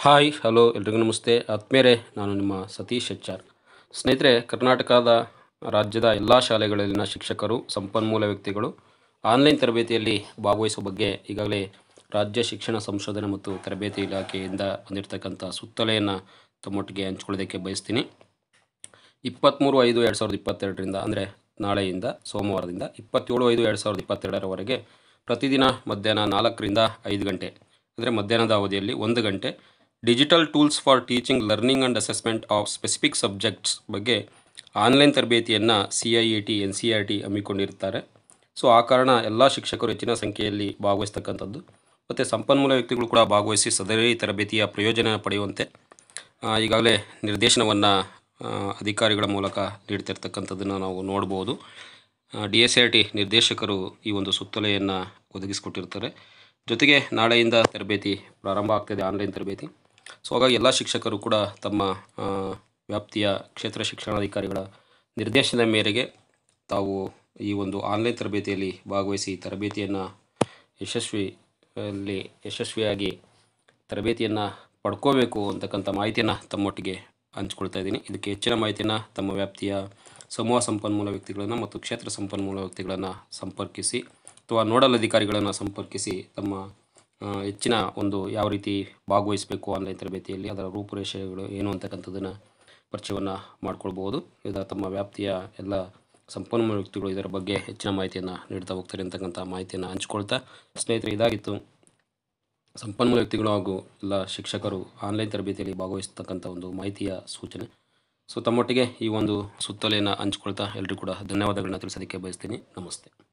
hi hello ಎಲ್ರಿಗೂ ನಮಸ್ತೆ ಆತ್ಮೇರೆ ನಾನು ನಿಮ್ಮ ಸತೀಶ್ ಎಚ್ ಆರ್ ಸ್ನೇಹಿತರೆ ಕರ್ನಾಟಕದ ರಾಜ್ಯದ ಎಲ್ಲ ಶಾಲೆಗಳಲ್ಲಿನ ಶಿಕ್ಷಕರು ಸಂಪನ್ಮೂಲ ವ್ಯಕ್ತಿಗಳು ಆನ್ಲೈನ್ ತರಬೇತಿಯಲ್ಲಿ ಭಾಗವಹಿಸುವ ಬಗ್ಗೆ ಈಗಾಗಲೇ ರಾಜ್ಯ ಶಿಕ್ಷಣ ಸಂಶೋಧನೆ ಮತ್ತು ತರಬೇತಿ ಇಲಾಖೆಯಿಂದ ಬಂದಿರತಕ್ಕಂಥ ಸುತ್ತಲೆಯನ್ನು ತಮ್ಮೊಟ್ಟಿಗೆ ಹಂಚ್ಕೊಳ್ಳೋದಕ್ಕೆ ಬಯಸ್ತೀನಿ ಇಪ್ಪತ್ತ್ಮೂರು ಐದು ಎರಡು ಸಾವಿರದ ಇಪ್ಪತ್ತೆರಡರಿಂದ ಅಂದರೆ ನಾಳೆಯಿಂದ ಸೋಮವಾರದಿಂದ ಇಪ್ಪತ್ತೇಳು ಐದು ಎರಡು ಸಾವಿರದ ಇಪ್ಪತ್ತೆರಡರವರೆಗೆ ಪ್ರತಿದಿನ ಮಧ್ಯಾಹ್ನ ನಾಲ್ಕರಿಂದ ಐದು ಗಂಟೆ ಅಂದರೆ ಮಧ್ಯಾಹ್ನದ ಅವಧಿಯಲ್ಲಿ ಒಂದು ಗಂಟೆ digital tools for teaching learning and assessment of specific subjects ಬಗ್ಗೆ ಆನ್ಲೈನ್ ತರಬೇತಿಯನ್ನು C I E T N C R T ಹಮ್ಮಿಕೊಂಡಿರ್ತಾರೆ ಸೊ ಆ ಕಾರಣ ಎಲ್ಲ ಶಿಕ್ಷಕರು ಹೆಚ್ಚಿನ ಸಂಖ್ಯೆಯಲ್ಲಿ ಭಾಗವಹಿಸ್ತಕ್ಕಂಥದ್ದು ಮತ್ತು ಸಂಪನ್ಮೂಲ ವ್ಯಕ್ತಿಗಳು ಕೂಡ ಭಾಗವಹಿಸಿ ಸದರಿ ತರಬೇತಿಯ ಪ್ರಯೋಜನ ಪಡೆಯುವಂತೆ ಆ, ಈಗಾಗಲೇ ನಿರ್ದೇಶನವನ್ನು ಅಧಿಕಾರಿಗಳ ಮೂಲಕ ನೀಡ್ತಿರ್ತಕ್ಕಂಥದ್ದನ್ನು ನಾವು ನೋಡ್ಬೋದು ಡಿ ಎಸ್ ಆರ್ ಟಿ ನಿರ್ದೇಶಕರು ಈ ಒಂದು ಸುತ್ತೋಲೆಯನ್ನು ಒದಗಿಸಿಕೊಟ್ಟಿರ್ತಾರೆ ಜೊತೆಗೆ ನಾಳೆಯಿಂದ ತರಬೇತಿ ಪ್ರಾರಂಭ ಆಗ್ತಿದೆ ಆನ್ಲೈನ್ ತರಬೇತಿ ಸೊ ಹಾಗಾಗಿ ಎಲ್ಲ ಶಿಕ್ಷಕರು ಕೂಡ ತಮ್ಮ ಆ, ವ್ಯಾಪ್ತಿಯ ಕ್ಷೇತ್ರ ಶಿಕ್ಷಣಾಧಿಕಾರಿಗಳ ನಿರ್ದೇಶನದ ಮೇರೆಗೆ ತಾವು ಈ ಒಂದು ಆನ್ಲೈನ್ ತರಬೇತಿಯಲ್ಲಿ ಭಾಗವಹಿಸಿ ತರಬೇತಿಯನ್ನು ಯಶಸ್ವಿ ಅಲ್ಲಿ ಯಶಸ್ವಿಯಾಗಿ ತರಬೇತಿಯನ್ನು ಪಡ್ಕೋಬೇಕು ಅಂತಕ್ಕಂಥ ಮಾಹಿತಿಯನ್ನು ತಮ್ಮೊಟ್ಟಿಗೆ ಹಂಚ್ಕೊಳ್ತಾ ಇದ್ದೀನಿ ಇದಕ್ಕೆ ಹೆಚ್ಚಿನ ಮಾಹಿತಿಯನ್ನು ತಮ್ಮ ವ್ಯಾಪ್ತಿಯ ಸಮೂಹ ಸಂಪನ್ಮೂಲ ವ್ಯಕ್ತಿಗಳನ್ನು ಮತ್ತು ಕ್ಷೇತ್ರ ಸಂಪನ್ಮೂಲ ವ್ಯಕ್ತಿಗಳನ್ನು ಸಂಪರ್ಕಿಸಿ ಅಥವಾ ನೋಡಲ್ ಅಧಿಕಾರಿಗಳನ್ನು ಸಂಪರ್ಕಿಸಿ ತಮ್ಮ ಆ, ಹೆಚ್ಚಿನ ಒಂದು ಯಾವ ರೀತಿ ಭಾಗವಹಿಸಬೇಕು ಆನ್ಲೈನ್ ತರಬೇತಿಯಲ್ಲಿ ಅದರ ರೂಪುರೇಷೆಗಳು ಏನು ಅಂತಕ್ಕಂಥದ್ದನ್ನು ಪರಿಚಯವನ್ನು ಮಾಡ್ಕೊಳ್ಬೋದು ಇದು ತಮ್ಮ ವ್ಯಾಪ್ತಿಯ ಎಲ್ಲ ಸಂಪನ್ಮೂಲ ವ್ಯಕ್ತಿಗಳು ಇದರ ಬಗ್ಗೆ ಹೆಚ್ಚಿನ ಮಾಹಿತಿಯನ್ನು ನೀಡ್ತಾ ಹೋಗ್ತಾರೆ ಅಂತಕ್ಕಂಥ ಮಾಹಿತಿಯನ್ನು ಹಂಚ್ಕೊಳ್ತಾ ಸ್ನೇಹಿತರೆ ಇದಾಗಿತ್ತು ಸಂಪನ್ಮೂಲ ವ್ಯಕ್ತಿಗಳು ಹಾಗೂ ಎಲ್ಲ ಶಿಕ್ಷಕರು ಆನ್ಲೈನ್ ತರಬೇತಿಯಲ್ಲಿ ಭಾಗವಹಿಸ್ತಕ್ಕಂಥ ಒಂದು ಮಾಹಿತಿಯ ಸೂಚನೆ ಸೊ ತಮ್ಮೊಟ್ಟಿಗೆ ಈ ಒಂದು ಸುತ್ತಲೆಯನ್ನು ಹಂಚ್ಕೊಳ್ತಾ ಎಲ್ಲರಿಗೂ ಕೂಡ ಧನ್ಯವಾದಗಳನ್ನ ತಿಳಿಸೋದಕ್ಕೆ ಬಯಸ್ತೀನಿ ನಮಸ್ತೆ